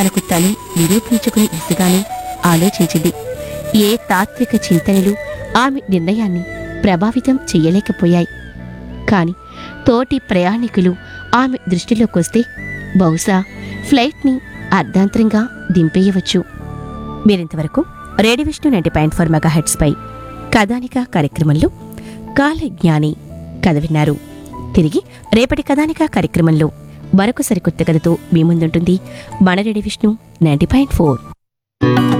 తనకు తను నిరూపించుకునే దిశగానే ఆలోచించింది ఏ తాత్విక చింతనలు ఆమె నిర్ణయాన్ని ప్రభావితం చెయ్యలేకపోయాయి కాని తోటి ప్రయాణికులు ఆమె దృష్టిలోకొస్తే బహుశా ఫ్లైట్ని అర్ధాంతరంగా దింపేయవచ్చు మీరింతవరకు radio Vishnu ninety point four mega పై కథానిక కార్యక్రమంలో కాలజ్ఞాని కథ విన్నారు తిరిగి రేపటి కథానిక కార్యక్రమంలో మరొక సరికొత్త కథతో మీ ముందుంటుంది మన radio Vishnu ninety point four